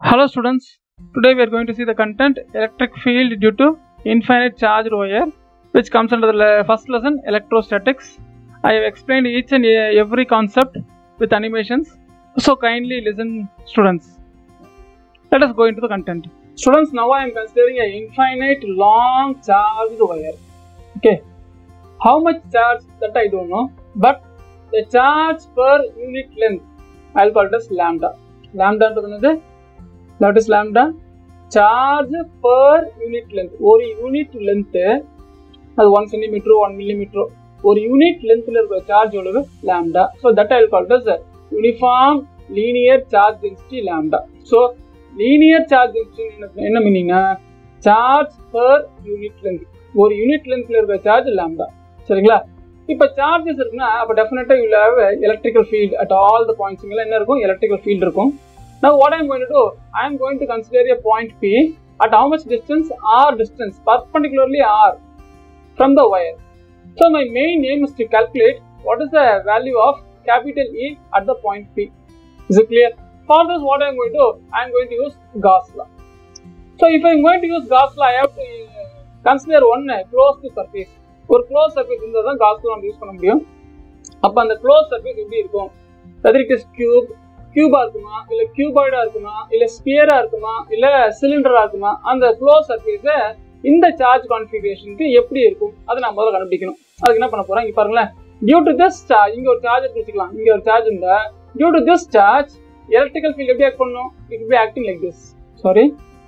Hello students, today we are going to see the content electric field due to infinite charged wire which comes under the le- first lesson electrostatics. I have explained each and e- every concept with animations so kindly listen students. Let us go into the content. Students now I am considering a infinite long charged wire. Okay. How much charge that I don't know but the charge per unit length I'll call it as lambda. Lambda என்னது that is lambda charge per unit length ஒரு unit length அது one சென்டிமீட்டரோ one மில்லிமீட்டரோ ஒரு unit லென்த்தில் இருக்கிற charge எவ்வளவு lambda so that I call this uniform linear charge density lambda so linear charge density என்ன மீனிங்னா சார்ஜ் பர் யூனிட் லென்த் ஒரு யூனிட் லென்த்தில் இருக்கிற சார்ஜ் லாம்டா சரிங்களா இப்போ சார்ஜஸ் இருக்குன்னா அப்போ டெஃபினட்டாக you have electrical field at all the points என்ன இருக்கும் எலக்ட்ரிக்கல் ஃபீல்ட் இருக்கும் Now what I am going to do, I am going to consider a point P at how much distance? R distance, perpendicularly R from the wire. So my main aim is to calculate what is the value of capital E at the point P. Is it clear? For this what I am going to do, I am going to use Gauss law. So if I am going to use Gauss law, I have to uh, consider one uh, closed surface. ஒரு close surface இருந்தால் தான் cost நம்ம use பண்ண முடியும் அப்போ அந்த close surface எப்படி இருக்கும் வெதர் இட் இஸ் கியூப் கியூபா இருக்குமா இல்ல கியூபாய்டா இருக்குமா இல்ல ஸ்பியரா இருக்குமா இல்ல சிலிண்டரா இருக்குமா அந்த க்ளோஸ் சர்ஃபேஸ இந்த சார்ஜ் கான்ஃபிகரேஷனுக்கு எப்படி இருக்கும் அதை நான் முதல்ல கண்டுபிடிக்கணும் அதுக்கு என்ன பண்ண போறேன் இங்க பாருங்களேன் டியூ டு திஸ் சார்ஜ் இங்க ஒரு சார்ஜ் வச்சுக்கலாம் இங்க ஒரு சார்ஜ் இருந்தா due to this charge electrical field எப்படி ஆக்ட் பண்ணும் it be acting like this sorry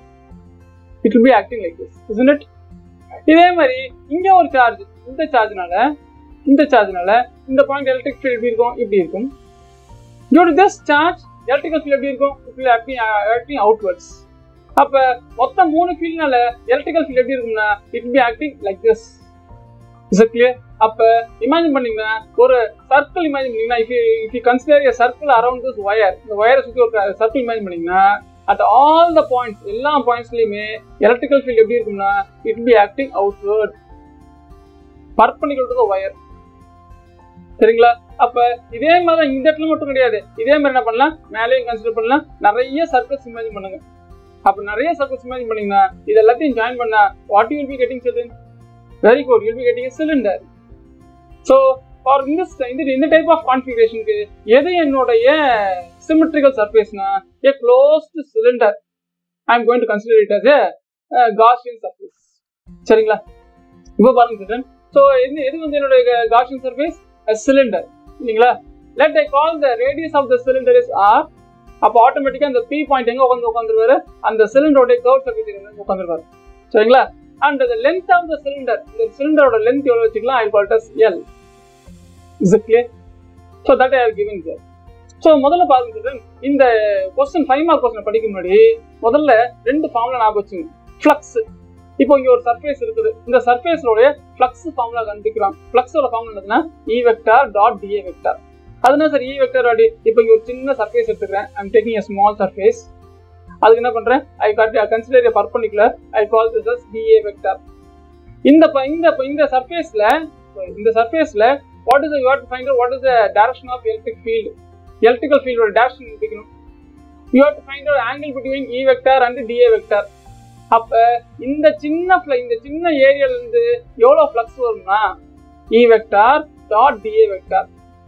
it will be acting like this is it இதே மாதிரி இங்க ஒரு சார்ஜ் இந்த சார்ஜ்னால இந்த சார்ஜ்னால இந்த பாயிண்ட் எலக்ட்ரிக் ஃபீல்ட் எப்படி இருக்கும் இப்படி இருக்கும் due to this charge electrical field எப்படி இருக்கும் it will acting acting outwards அப்ப மொத்தம் மூணு ஃபீல்ட்னால எலக்ட்ரிக்கல் ஃபீல்ட் எப்படி இருக்கும்னா it be acting like this is clear அப்ப இமேஜின் பண்ணீங்கன்னா ஒரு சர்க்கிள் இமேஜின் பண்ணீங்கன்னா if if you consider a circle around this wire இந்த ஒயரை சுற்றி ஒரு சர்க்கிள் இமேஜின் பண்ணீங்கன்னா அட் ஆல் த பாயிண்ட்ஸ் எல்லா பாயிண்ட்ஸ்லயுமே எலக்ட்ரிக்கல் ஃபீல்ட் எப்படி இருக்கும்னா it be acting outward perpendicular to wire சரிங்களா அப்ப இதே மாதிரி இந்த இடத்துல மட்டும் கிடையாது இதே மாதிரி என்ன பண்ணலாம் மேலேயும் கன்சிடர் பண்ணலாம் நிறைய சர்க்கிள்ஸ் இமேஜின் பண்ணுங்க அப்ப நிறைய சர்க்கிள்ஸ் இமேஜின் பண்ணீங்கன்னா இது எல்லாத்தையும் ஜாயின் பண்ணா what you be getting cylinder very good you'll be getting cylinder so for இந்த இந்த இந்த டைப் ஆஃப் கான்ஃபிகரேஷனுக்கு எது என்னுடைய சிமெட்ரிக்கல் சர்ஃபேஸ்னா a closed cylinder I am going to consider it as a Gaussian surface சரிங்களா இப்போ பாருங்க சில்ட்ரன் ஸோ எது எது வந்து என்னுடைய காஷியன் சர்ஃபேஸ் சிலிண்டர் இல்லைங்களா let I call the radius of the cylinder is R அப்போ ஆட்டோமேட்டிக்கா அந்த பி பாயிண்ட் எங்க உட்காந்து உட்காந்துருவாரு அந்த சிலிண்டரோட கர்வ் சர்ஃபேஸ் உட்காந்துருவாரு சரிங்களா and the length of the cylinder இந்த சிலிண்டரோட லென்த் எவ்வளவு வச்சுக்கலாம் I call this L is it clear so that I are giving sir so முதல்ல பாருங்க இந்த கொஸ்டின் ஃபைவ் மார்க் கொஸ்டின் படிக்க முன்னாடி முதல்ல ரெண்டு ஃபார்ம்ல ஞாபகம் வச்சுங்க ஃப்ளக்ஸ் இப்போ இங்க ஒரு சர்ஃபேஸ் இருக்குது இந்த சர்ஃபேஸோட ஃப்ளக்ஸ் ஃபார்முலா கண்டுபிடிக்கிறோம் ஃப்ளக்ஸோட ஃபார்முலா என்னதுன்னா E vector dot DA vector அதுனா சார் இ வெக்டார் டாட் இப்போ இங்க ஒரு சின்ன சர்ஃபேஸ் எடுத்துக்கிறேன் I'm taking a small surface அதுக்கு என்ன பண்றேன் I got consider a perpendicular I call this as DA vector இந்த இந்த இந்த சர்ஃபேஸ்ல இந்த சர்ஃபேஸ்ல what is you have to find what is the direction of electric field electrical ஃபீல்டோட டைரக்ஷன் கண்டுபிடிக்கணும் you have to find out angle between E vector and DA vector அப்ப இந்த சின்ன இந்த சின்ன ஏரியால இருந்து எவ்வளவு ஃபிளக்ஸ் வரும்னா E vector dot DA vector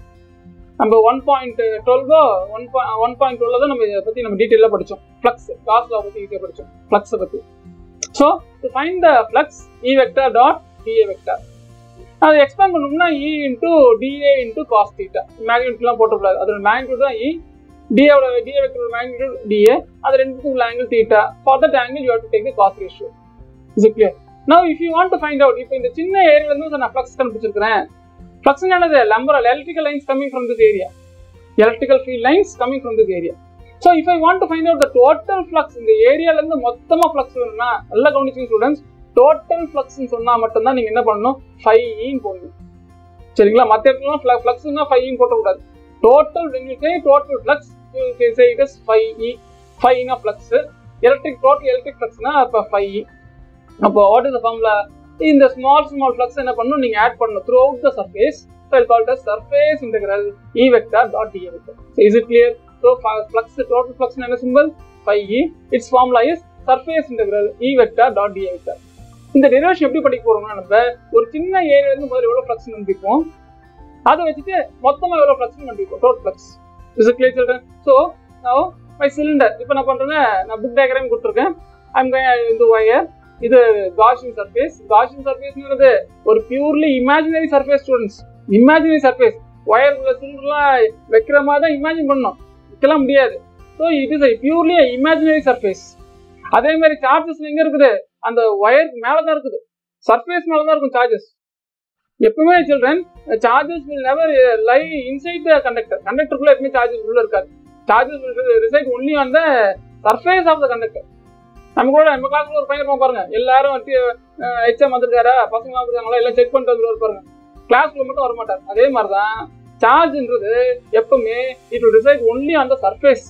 நம்ம one point twelve one one point twelve தான் நம்ம இதை பத்தி நம்ம டீட்டெயிலாக படிச்சோம் ஃபிளக்ஸ் காஸ்ல பத்தி ஈஸியாக படிச்சோம் ஃபிளக்ஸை பத்தி so to find the flux E vector dot DA vector அதை எக்ஸ்பேண்ட் பண்ணோம்னா E into dA into cos theta மேக்னிட்யூட்லாம் போட்டக்கூடாது அதோட மேக்னிட்யூட் தான் இ டிஏவோட டிஏ வெக்டரோட மேக்னிட்யூட் டிஏ அது ரெண்டுக்கும் உள்ள angle theta for that angle you have to take the cos ratio is it clear now if you want to find out இப்போ இந்த சின்ன ஏரியால இருந்து நான் ஃப்ளக்ஸ் கண்டுபிடிச்சிருக்கிறேன் ஃப்ளக்ஸ் என்னது lumbar electrical lines coming from this area electrical field lines coming from this area so if I want to find out the total flux இந்த ஏரியால இருந்து மொத்தமா ஃப்ளக்ஸ் வேணும்னா நல்லா கவனிச்சிங்க ஸ்டூடெண்ட்ஸ் டோட்டல் ஃப்ளக்ஸ்னு சொன்னா மட்டும்தான் நீங்க என்ன பண்ணணும் ஃபைவ் இன் போடணும் சரிங்களா மற்ற இடத்துல ஃப்ளக்ஸ்னா ஃபைவ் இன் போட்டக்கூடாது total when you say total flux you can say it is 5e 5 னா flux electric total electric flux னா அப்ப 5e அப்போ what is the formula இந்த ஸ்மால் ஸ்மால் flux என்ன பண்ணணும் நீங்க ஆட் பண்ணணும் throughout the surface so I'll call it as surface integral e vector dot d vector so is it clear so flux total flux என்ன symbol phi e its formula is surface integral e vector dot dA vector இந்த derivation எப்படி படிக்க போறோம்னா நம்ம ஒரு சின்ன area இருந்து முதல்ல எவ்வளவு ஃப்ளக்ஸ் கண்டுபிடிப்போம் அதை வச்சுட்டு மொத்தமா எவ்வளவு ஃப்ளக்ஸ் கண்டுபிடிப்போம் total flux is clear children so நான் மை சிலிண்டர் இப்போ நான் பண்றேன்னா நான் புக் டயக்ராம் கொடுத்துருக்கேன் ஐம் இந்த ஒயர் இது காஷின் சர்ஃபேஸ் காஷின் சர்ஃபேஸ்ங்கிறது ஒரு purely imaginary surface students imaginary surface wire உள்ள சிலிண்டர்லாம் வைக்கிற மாதிரி தான் இமேஜின் பண்ணணும் வைக்கலாம் முடியாது so it is purely imaginary surface அதே மாதிரி சார்ஜஸ் எங்க இருக்குது அந்த ஒயர் மேல தான் இருக்குது சர்ஃபேஸ் மேல தான் இருக்கும் சார்ஜஸ் எப்பவுமே children charges will never lie inside the conductor கண்டக்டருக்குள்ள எப்பவுமே சார்ஜஸ் உள்ள இருக்காது charges reside only on the surface of the conductor நம்ம கூட நம்ம கிளாஸ்ல ஒரு பையன் இருப்பான் பாருங்க எல்லாரும் எக்ஸாம் வந்திருக்காரா பசங்க வந்துருக்காங்களா எல்லாம் செக் பண்ணிட்டு வந்துருவாரு பாருங்க கிளாஸ்ல மட்டும் வர மாட்டார் அதே மாதிரி தான் சார்ஜ்ன்றது எப்பவுமே it will reside only on the surface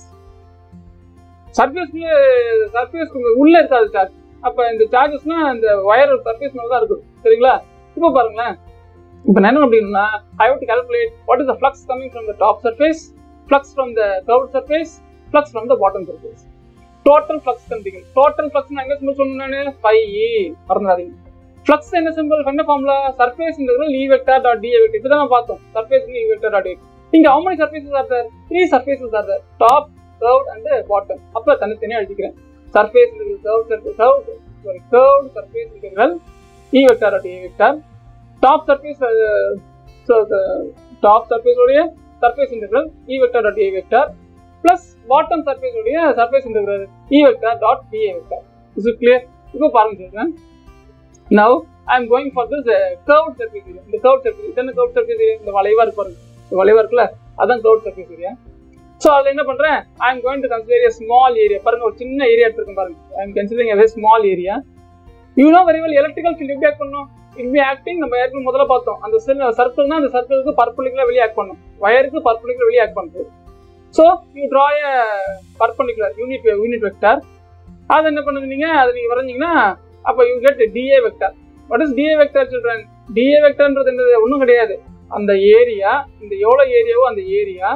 சர்ஃபேஸ்ல சர்ஃபேஸ்க்கு உள்ள இருக்காது சார்ஜ் அப்ப இந்த சார்ஜஸ்னா இந்த ஒயர் சர்ஃபேஸ் மேல தான் இருக்கும் சரிங்களா இப்போ பாருங்களேன் இப்போ நான் என்ன அப்படின்னா I have to calculate what is the flux coming from the top surface flux from the curve surface flux from the bottom surface total flux கண்டுபிடிக்கணும் டோட்டல் ஃப்ளக்ஸ் நான் எங்க சிம்பிள் சொன்னேன் ஃபைவ் மறந்துடாதீங்க ஃப்ளக்ஸ் என்ன சிம்பிள் என்ன formula surface integral E vector dot d vector இதுதான் நம்ம பார்த்தோம் சர்ஃபேஸ் இ வெக்டர் டாட் இங்க how many surfaces are there three surfaces are there top curved and bottom அப்ப தனித்தனியா எழுதிக்கிறேன் surface integral curved surface curved sorry curved surface integral e vector dot a vector top surface uh, so the top surface உடைய surface integral e vector dot a vector plus bottom surface உடைய surface integral e vector dot da vector is it clear இப்போ பாருங்க சொல்றேன் now I am going for this uh, curved surface area இந்த curved surface இது என்ன curved surface area இந்த வளைவா இருக்கு பாருங்க இந்த வளைவா இருக்குல்ல அதான் curved surface area ஸோ அதில் என்ன பண்றேன் I am going to consider small area பாருங்க ஒரு சின்ன ஏரியா எடுத்துருக்கேன் பாருங்க I am considering a small area you know very well electrical field எப்படி ஆக்ட் பண்ணணும் இட் பி ஆக்டிங் நம்ம ஏற்கனவே முதல்ல பார்த்தோம் அந்த சர்க்கிள்னா அந்த சர்க்கிளுக்கு பர்புலிக்குலர் வெளியே ஆக்ட் பண்ணும் வயருக்கு பர்புலிக்குலர் வெளியே ஆக்ட் பண்ணுறது so you draw a perpendicular unit unit vector அது என்ன பண்ணுது நீங்க அதை நீங்க வரைஞ்சீங்கன்னா அப்போ you get dA vector what is dA vector children dA வெக்டார்ன்றது என்னது ஒன்றும் கிடையாது அந்த ஏரியா இந்த எவ்வளோ ஏரியாவோ அந்த ஏரியா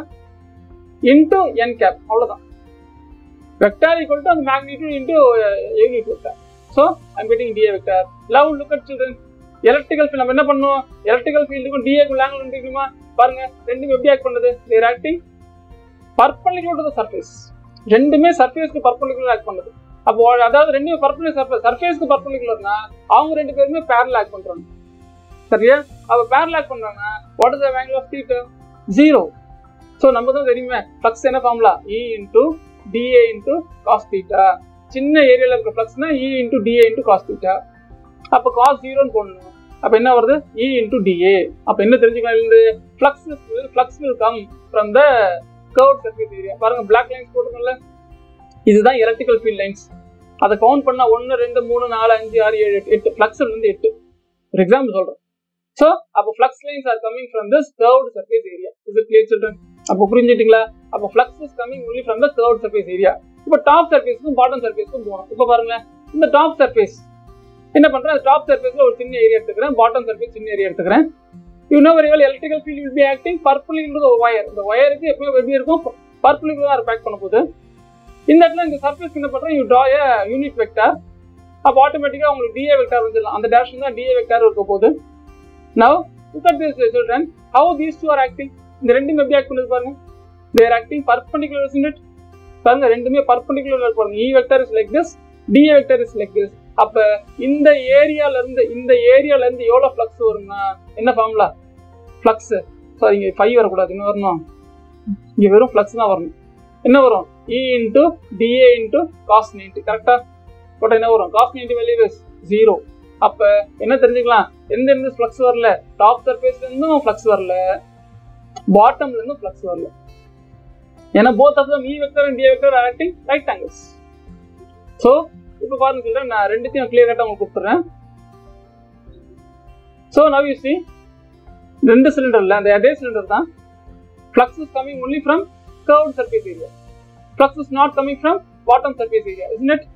இன்டூ என் கேப் அவ்வளோதான் வெக்டார் ஈக்குவல் டு அந்த magnitude into unit vector so I'm getting dA vector love look at children electrical field நம்ம என்ன பண்ணுவோம் எலக்ட்ரிக்கல் ஃபீல்டுக்கும் டிஏக்கும் லேங்கிள் கண்டுபிடிக்குமா பாருங்க ரெண்டுமே எப்படி ஆக்ட் பண்ணுது they're acting perpendicular to surface ரெண்டுமே சர்ஃபேஸ்க்கு பர்பண்டிகுலர் ஆக்ட் பண்ணுது அப்போ அதாவது ரெண்டுமே பர்பண்டிகுலர் சர்ஃபேஸ் சர்ஃபேஸ்க்கு பர்பண்டிகுலர்னா அவங்க ரெண்டு பேருமே பேரல் ஆக்ட் பண்றாங்க சரியா அப்ப பேரல் ஆக்ட் பண்றாங்கன்னா what is the angle of theta zero so நம்ம தான் தெரியுமே ஃப்ளக்ஸ் என்ன formula E into dA into cos theta சின்ன ஏரியாவில் இருக்க ஃப்ளக்ஸ்னா E into dA into cos theta அப்போ காஸ் ஜீரோன்னு போடணும் அப்போ என்ன வருது இ இன்டூ டிஏ அப்போ என்ன தெரிஞ்சுக்கலாம் இருந்து flux flux will come from the curve surface area பாருங்க பிளாக் லைன்ஸ் போட்டுருக்கோம்ல இதுதான் எலக்ட்ரிக்கல் ஃபீல்ட் லைன்ஸ் அதை கவுண்ட் பண்ணா ஒன்று ரெண்டு மூணு நாலு அஞ்சு ஆறு ஏழு எட்டு எட்டு ஃப்ளக்ஸ் வந்து எட்டு ஒரு எக்ஸாம்பிள் சொல்றேன் ஸோ அப்போ flux lines are coming from this curved surface area is it clear children அப்போ புரிஞ்சுட்டீங்களா அப்போ flux is coming only from the curve surface area இப்போ டாப் சர்ஃபேஸ்க்கும் பாட்டம் சர்ஃபேஸ்க்கும் போகணும் இப்போ பாருங்களேன் இந்த டாப் சர்ஃபேஸ் என்ன பண்றேன் டாப் சர்ஃபேஸ்ல ஒரு சின்ன ஏரியா எடுத்துக்கிறேன் பாட்டம் சர்ஃபேஸ் சின்ன ஏரியா எடுத்துக்கிறேன் you know very well electrical field will be acting பர்புலிங்கிறது ஒயர் இந்த ஒயருக்கு எப்பயும் எப்படி இருக்கும் பர்புலிங் தான் பேக் பண்ண போகுது இந்த இடத்துல இந்த சர்ஃபேஸ் என்ன பண்றேன் you draw a unit vector அப்போ ஆட்டோமேட்டிக்கா உங்களுக்கு டிஏ வெக்டார் வந்துடலாம் அந்த டேஷ் தான் டிஏ வெக்டார் இருக்க போகுது now look at this children how these two are acting இந்த ரெண்டும் எப்படி ஆக்ட் பண்ணுது பாருங்க they're acting perpendicular in it பாருங்க ரெண்டுமே பர்பண்டிகுலர் பாருங்க E vector is like this dA vector is like this அப்ப இந்த ஏரியால இருந்து இந்த ஏரியால இருந்து எவ்வளவு ஃப்ளக்ஸ் வரும்னா என்ன ஃபார்முலா ஃப்ளக்ஸ் சாரி இங்க ஃபைவ் வரக்கூடாது என்ன வரணும் இங்க வெறும் ஃப்ளக்ஸ் தான் வரணும் என்ன வரும் E into dA into cos ninety கரெக்டா போட்ட என்ன வரும் காஸ் நைன்டி வேல்யூ ஜீரோ அப்ப என்ன தெரிஞ்சுக்கலாம் எந்த எந்த ஃப்ளக்ஸ் வரல டாப் சர்ஃபேஸ்ல இருந்தும் ஃப்ளக்ஸ் வரல பாட்டம்ல இருந்தும் ஃப்ளக்ஸ் வரல ஏன்னா both of them E vector and d vector are acting right angles so இப்போ பாருங்க சொல்றேன் நான் ரெண்டுத்தையும் கிளியர் கட்டாக உங்களுக்கு கொடுத்துறேன் ஸோ நவ் யூ சி ரெண்டு சிலிண்டர்ல அந்த அதே சிலிண்டர் தான் flux is coming only from curve surface area flux is not coming from bottom surface area is it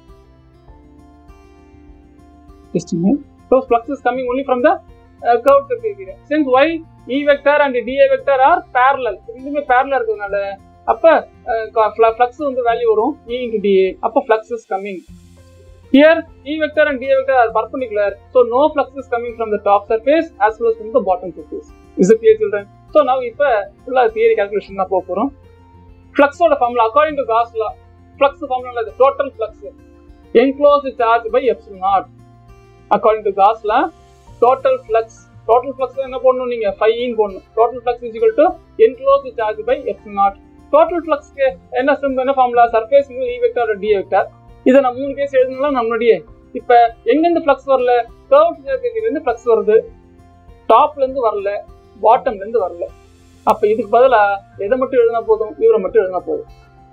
Just a minute. So flux is coming only from the uh, curved surface area. Since y e vector and dA vector are parallel, ரெண்டுமே parallel இருக்கிறதுனால அப்போ flux வந்து value வரும் E into dA அப்போ flux is coming here E vector and d vector are perpendicular so no flux is coming from the top surface as well from the bottom surface is clear children so நான் இப்போ ஃபுல்லாக theory calculation தான் போக போகிறோம் ஃப்ளக்ஸோட formula according to Gauss law flux formula total flux enclosed charge by epsilon naught according to Gauss law total flux total flux என்ன போடணும் நீங்க 5 இன் போடணும் total flux is equal to enclosed charge by epsilon naught total flux க்கு என்ன symbol என்ன formula surface e vector d vector இதை நான் மூணு கேஸ் எழுதணும் நம்மளுடைய இப்ப எங்கேருந்து ஃப்ளக்ஸ் வரல கர்வ் சர்ஃபேஸ்ல இருந்து ஃப்ளக்ஸ் வருது டாப்ல இருந்து வரல பாட்டம்ல இருந்து வரல அப்ப இதுக்கு பதிலா எதை மட்டும் எழுதினா போதும் இவரை மட்டும் எழுதினா போதும்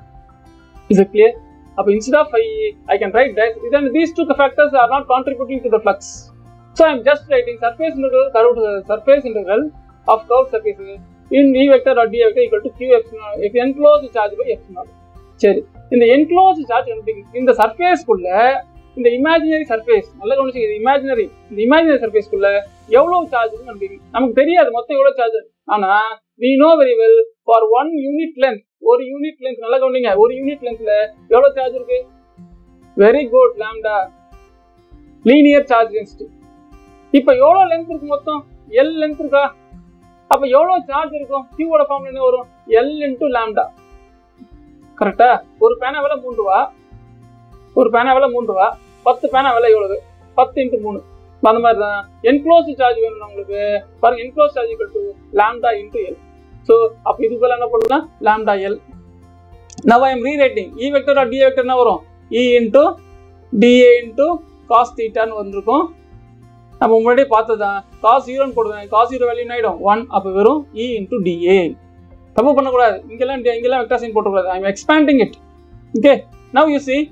இஸ் இட் கிளியர் அப்போ instead of I, I can write that then these two factors are not contributing to the flux. So I am just writing surface integral curved surface integral of curved surface in E vector or D vector equal to Q epsilon if enclosed charge by epsilon. சரி இந்த enclosed charge இந்த சர்ஃபேஸ்க்குள்ள இந்த imaginary surface நல்லா கவனிச்சு இது imaginary இந்த imaginary சர்ஃபேஸ்க்குள்ள எவ்வளவு charge இருக்கு நமக்கு தெரியாது மொத்தம் எவ்வளவு சார்ஜ் ஆனா we know very well for one unit length ஒரு யூனிட் லென்த் நல்லா கவனிங்க ஒரு யூனிட் லென்த்ல எவ்வளவு சார்ஜ் இருக்கு very good lambda linear charge density இப்போ எவ்வளவு லென்த் இருக்கு மொத்தம் எல் லென்த் இருக்கா அப்ப எவ்வளவு சார்ஜ் இருக்கும் கியூவோட ஃபார்ம்ல என்ன வரும் எல் இன்டூ லாம்டா கரெக்டா ஒரு பேனா விலை மூன்று ரூபா ஒரு பேனா விலை மூன்று ரூபா பத்து பேனா விலை எவ்வளவு பத்து இன்ட்டு மூணு அந்த மாதிரி தான் என்க்ளோஸ் சார்ஜ் வேணும் உங்களுக்கு பாருங்க enclose charge equal to lambda into L so அப்போ இதுக்கு பதில் என்ன பண்ணலாம் lambda L now I am rewriting E vector or d vector என்ன வரும் E into dA into cos தீட்டான்னு வந்திருக்கும் நம்ம முன்னாடியே பார்த்ததான் காஸ் ஜீரோன்னு போடுவேன் காஸ் ஜீரோ வேல்யூ ஆகிடும் ஒன் அப்போ வெறும் இ இன்டூ டிஏ தப்பு பண்ணக்கூடாது இங்கெல்லாம் இங்கெல்லாம் வெக்டர் சைன் போட்டக்கூடாது I am expanding it okay now you see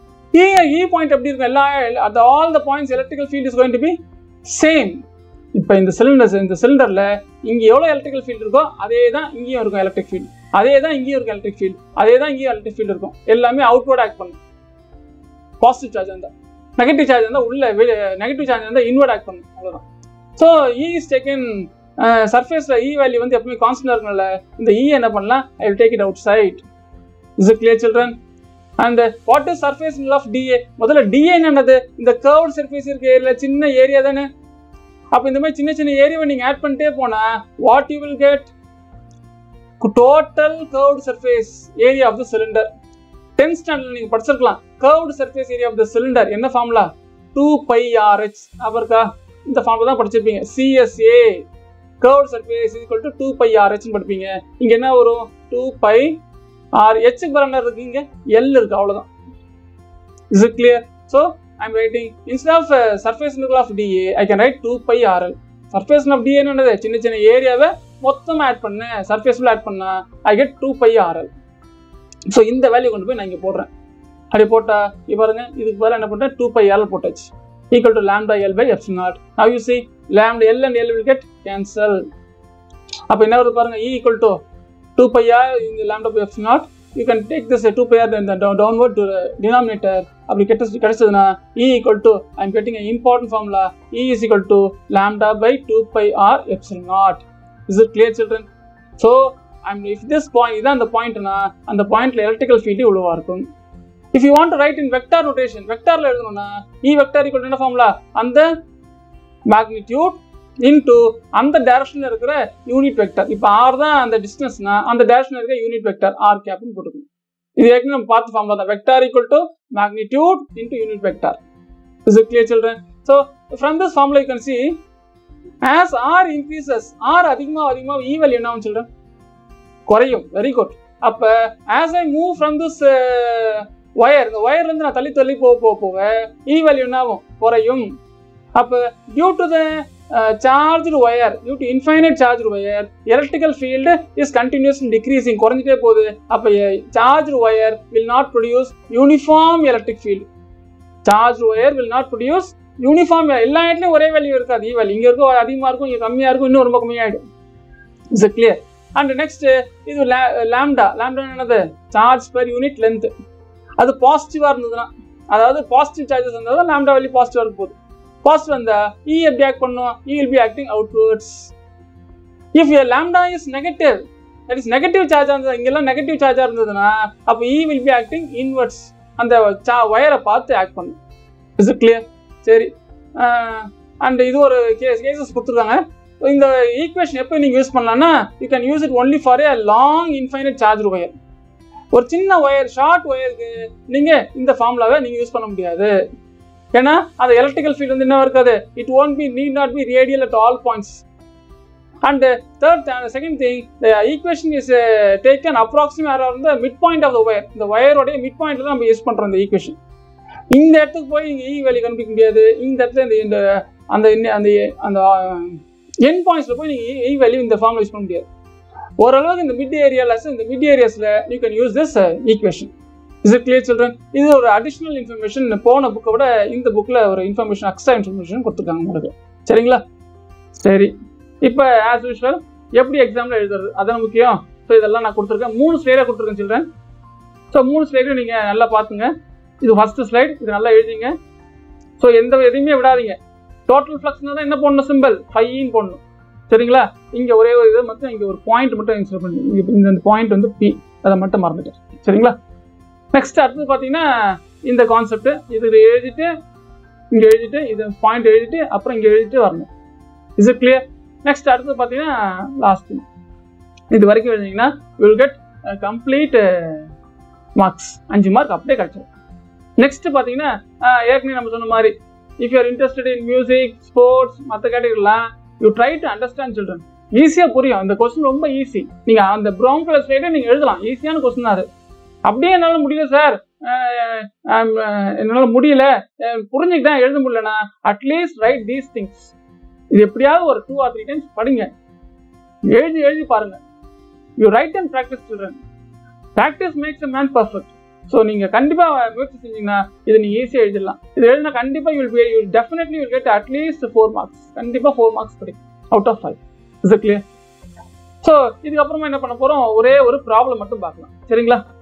E E point எப்படி இருக்கும் எல்லா at all the points electrical field is going to be same இப்போ இந்த சிலிண்டர் இந்த சிலிண்டரில் இங்கே எவ்வளோ எலக்ட்ரிக்கல் ஃபீல்டு இருக்கோ அதே தான் இங்கேயும் இருக்கும் எலக்ட்ரிக் ஃபீல்டு அதே தான் இங்கேயும் இருக்கும் எலக்ட்ரிக் ஃபீல்டு அதே தான் இங்கேயும் எலக்ட்ரிக் ஃபீல்டு இருக்கும் எல்லாமே அவுட்வர்ட் ஆக்ட் பண்ணும் பாசிட்டிவ் சார்ஜ் இருந்தால் நெகட்டிவ் சார்ஜ் இருந்தால் உள்ள நெகட்டிவ் சார்ஜ் இருந்தால் இன்வர்ட் ஆக்ட் பண்ணும் அவ்வளோதான் ஸோ இ இஸ் டேக்கன் சர்ஃபேஸில் இ வேல்யூ வந்து எப்பவுமே கான்ஸ்டன்ட் இருக்கணும்ல இந்த இ என்ன பண்ணலாம் I will take it outside is it clear children and what is surface of dA முதல்ல டிஏ என்னது இந்த கர்வ் சர்ஃபேஸ் இருக்கு இல்லை சின்ன ஏரியா தானே அப்போ இந்த மாதிரி சின்ன சின்ன ஏரியாவை நீங்கள் ஆட் பண்ணிட்டே போனால் what you will get total curved surface area of the cylinder tenth standard நீங்கள் படிச்சிருக்கலாம் curved surface area of the cylinder என்ன ஃபார்முலா டூ பை ஆர்ஹெச் அவருக்கா இந்த ஃபார்முலா தான் படிச்சிருப்பீங்க CSA curved surface equal to two pi ஆர்ஹெச்னு படிப்பீங்க இங்கே என்ன வரும் டூ பை ஆர் ஹெச்சுக்கு வர என்ன இருக்கு இங்கே எல் இருக்கு அவ்வளோதான் is it clear so I'm writing instead of uh, surface integral of dA I can write 2 pi RL surface of dA என்னது சின்ன சின்ன ஏரியாவை மொத்தமா ஆட் பண்ண சர்ஃபேஸ்ல ஆட் பண்ணா I get 2 pi RL so இந்த வேல்யூ கொண்டு போய் நான் இங்கே போடுறேன் அப்படி போட்டா இப்போ பாருங்க இதுக்கு பதிலாக என்ன பண்ணுறேன் டூ பை ஆர் போட்டாச்சு equal to lambda L by eps naught now you see lambda L and L will get cancel அப்போ என்ன வருது பாருங்க E equal to two pi R இந்த lambda by eps naught you can take this two pi R இந்த downward to denominator அப்படி கிடைச்சது கிடைச்சதுன்னா E equal to I am getting important formula E is equal to lambda by two pi R epsilon naught is it clear children so I'm if this point இதான் அந்த பாயிண்ட்னா அந்த பாயிண்ட்ல electrical field இவ்வளோவா இருக்கும் if you want write in vector notation வெக்டார்ல எழுதணும்னா E vector equal என்ன ஃபார்முலா அந்த மேக்னிடியூட் இன்டு அந்த டைரக்ஷன்ல இருக்கிற யூனிட் வெக்டர் இப்போ ஆர் தான் அந்த டிஸ்டன்ஸ்னா அந்த டைரக்ஷன்ல இருக்கிற யூனிட் வெக்டர் ஆர் கேப்னு போட்டுக்கணும் இது ஏற்கனவே நம்ம பார்த்து ஃபார்முலா தான் vector equal to magnitude into unit vector. Is it clear children? So from this formula you can see as r increases r அதிகமா அதிகமா e value என்ன ஆகும் children குறையும் வெரி குட் அப்ப as I move from this uh, wire இந்த wire இருந்து நான் தள்ளி தள்ளி போக போக போக e value என்ன ஆகும் குறையும் அப்ப due to the uh, charged wire due to infinite charged wire electrical field is continuously decreasing குறைஞ்சிட்டே போகுது அப்ப charged wire will not produce uniform electric field charged wire will not produce uniform எல்லா இடத்துலையும் ஒரே வேல்யூ இருக்காது ஈ value இங்கே இருக்கும் அதிகமாக இருக்கும் இங்கே கம்மியாக இருக்கும் இன்னும் ரொம்ப கம்மியாகிடும் இஸ் கிளியர் அண்ட் நெக்ஸ்ட் இது லேம்டா லேம்டா என்னது சார்ஜ் பெர் யூனிட் லென்த் அது பாசிட்டிவாக இருந்ததுன்னா அதாவது பாசிட்டிவ் சார்ஜஸ் வந்தால் தான் லேம்டா வேல்யூ பாசிட்டிவாக இருக்க போகுது பாசிட்டிவ் வந்தா இ எப்படி ஆக்ட் பண்ணும் E will be acting outwards if your lambda is negative that is negative சார்ஜாக இருந்தது இங்கெல்லாம் நெகட்டிவ் சார்ஜாக இருந்ததுன்னா அப்போ E will be acting inwards அந்த சா ஒயரை பார்த்து ஆக்ட் பண்ணும் இஸ் இட் கிளியர் சரி அண்ட் இது ஒரு கேஸ் கேசஸ் கொடுத்துருக்காங்க இந்த ஈக்குவேஷன் எப்போ நீங்கள் யூஸ் பண்ணலாம்னா you can use it only for a long infinite charge wire ஒரு சின்ன ஒயர் ஷார்ட் ஒயருக்கு நீங்கள் இந்த ஃபார்முலாவை நீங்கள் யூஸ் பண்ண முடியாது ஏன்னா அந்த எலக்ட்ரிக்கல் ஃபீல்ட் வந்து என்ன இருக்காது it won't be need not be radial at all points and third second thing the equation is taken approximate around the mid point of the wire இந்த ஒயரோடைய மிட் பாயிண்ட்ல நம்ம யூஸ் பண்ணுறோம் இந்த ஈக்குவேஷன் இந்த இடத்துக்கு போய் இங்கே ஈ வேல்யூ கண்டுபிடிக்க முடியாது இந்த இடத்துல இந்த இந்த அந்த இன்ன- அந்த அந்த என் பாயிண்ட்ஸில் போய் நீங்கள் ஈ வேல்யூ இந்த ஃபார்ம் யூஸ் பண்ண முடியாது ஓரளவுக்கு இந்த மிட் ஏரியாவில் இந்த மிட் ஏரியாஸில் you can use this equation is it clear children இது ஒரு அடிஷ்னல் இன்ஃபர்மேஷன் போன புக்கை விட இந்த புக்கில் ஒரு இன்ஃபர்மேஷன் எக்ஸ்ட்ரா இன்ஃபர்மேஷன் கொடுத்துருக்காங்க உங்களுக்கு சரிங்களா சரி இப்போ ஆஸ் யூஸ்வல் எப்படி எக்ஸாமில் எழுதுறது அதான் முக்கியம் ஸோ இதெல்லாம் நான் கொடுத்துருக்கேன் மூணு ஸ்லைடாக கொடுத்துருக்கேன் சில்ட்ரன் ஸோ மூணு ஸ்லைடும் நீங்கள் நல்லா பார்த்துங்க இது ஃபர்ஸ்ட் ஸ்லைட் இது நல்லா எழுதிங்க ஸோ எந்த எதையுமே விடாதீங்க டோட்டல் ஃப்ளக்ஸ்னா தான் என்ன போடணும் சிம்பிள் ஃபைன்னு போடணும் சரிங்களா இங்கே ஒரே ஒரு இது மட்டும் இங்கே ஒரு பாயிண்ட் மட்டும் இன்சர்ட் பண்ணி இங்க இந்த பாயிண்ட் வந்து பி அதை மட்டும் மறந்துட்டேன் சரிங்களா நெக்ஸ்ட் அடுத்து பார்த்தீங்கன்னா இந்த கான்செப்ட் இது எழுதிட்டு இங்கே எழுதிட்டு இது பாயிண்ட் எழுதிட்டு அப்புறம் இங்கே எழுதிட்டு வரணும் இஸ் இட் கிளியர் நெக்ஸ்ட் அடுத்து பார்த்தீங்கன்னா லாஸ்ட் இது வரைக்கும் எழுதிங்கன்னா வில் கெட் கம்ப்ளீட் மார்க்ஸ் அஞ்சு மார்க் அப்படியே கிடச்சிடும் நெக்ஸ்ட் பார்த்தீங்கன்னா ஆஹ், ஏற்கனவே நம்ம சொன்ன மாதிரி if you are interested in music sports மற்ற கேட்டகரிலாம் you try to understand children ஈஸியாக புரியும் இந்த கொஸ்டின் ரொம்ப ஈஸி நீங்கள் அந்த ப்ரௌன் கலர் ஸ்லைடே நீங்கள் எழுதலாம் ஈஸியான கொஸ்டின் அது அப்படியே என்னால் முடியல சார் என்னால் முடியல அஹ், புரிஞ்சுக்கிட்டேன் எழுத முடியலனா அட்லீஸ்ட் ரைட் தீஸ் திங்ஸ் இது எப்படியாவது ஒரு டூ ஆர் த்ரீ டைம்ஸ் படிங்க எழுதி எழுதி பாருங்க you write and practice children practice makes a man perfect so நீங்கள் கண்டிப்பாக முயற்சி செஞ்சீங்கன்னா இதை நீங்கள் ஈஸியாக எழுதிடலாம் இது எழுதினா கண்டிப்பாக you'll be you definitely you'll get at least four marks கண்டிப்பாக ஃபோர் மார்க்ஸ் கிடைக்கும் out of five is clear so இதுக்கப்புறமா என்ன பண்ண போகிறோம் ஒரே ஒரு ப்ராப்ளம் மட்டும் பார்க்கலாம் சரிங்களா